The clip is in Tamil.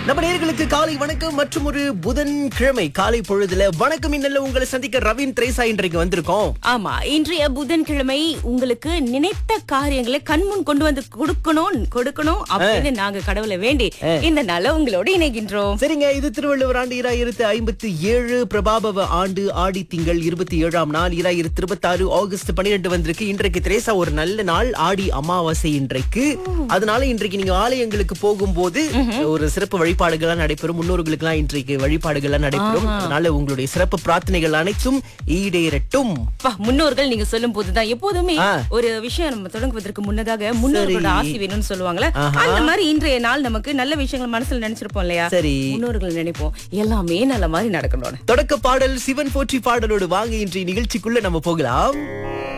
நம்ம நேர்களுக்கு காலை வணக்கம் மற்றும் ஒரு புதன் கிழமை காலை பொழுதுல வணக்கம் இன்னல்ல உங்களை சந்திக்க ரவீன் திரேசா இன்றைக்கு வந்திருக்கோம் ஆமா இன்றைய புதன்கிழமை உங்களுக்கு நினைத்த காரியங்களை கண்முன் கொண்டு வந்து கொடுக்கணும் கொடுக்கணும் அப்படின்னு நாங்க கடவுளை வேண்டி இந்த நாள உங்களோட இணைகின்றோம் சரிங்க இது திருவள்ளுவர் ஆண்டு இராயிரத்து ஐம்பத்தி ஏழு பிரபாபவ ஆண்டு ஆடி திங்கள் இருபத்தி ஏழாம் நாள் இராயிரத்து இருபத்தி ஆறு ஆகஸ்ட் பன்னிரெண்டு வந்திருக்கு இன்றைக்கு திரேசா ஒரு நல்ல நாள் ஆடி அமாவாசை இன்றைக்கு அதனால இன்றைக்கு நீங்க ஆலயங்களுக்கு போகும்போது ஒரு சிறப்பு வழிபாடுகள்லாம் நடைபெறும் முன்னோர்களுக்கு எல்லாம் இன்றைக்கு வழிபாடுகள்லாம் நடைபெறும் அதனால உங்களுடைய சிறப்பு பிரார்த்தனைகள் அனைத்தும் ஈடேறட்டும் அப்பா, முன்னோர்கள் நீங்க சொல்லும் போதுதான் எப்போதுமே ஆ. ஒரு விஷயம் நம்ம தொடங்குவதற்கு முன்னதாக முன்னோர்களோட சரி. ஆசி வேணும்னு சொல்லுவாங்கல்ல ஆஹா. அந்த மாதிரி இன்றைய நாள் நமக்கு நல்ல விஷயங்கள் மனசுல நினைச்சிருப்போம் இல்லையா சரி முன்னோர்கள் நினைப்போம் எல்லாமே நல்ல மாதிரி நடக்கணும் தொடக்க பாடல் சிவன் போற்றி பாடலோடு வாங்க இன்றைய நிகழ்ச்சிக்குள்ள நம்ம போகலாம்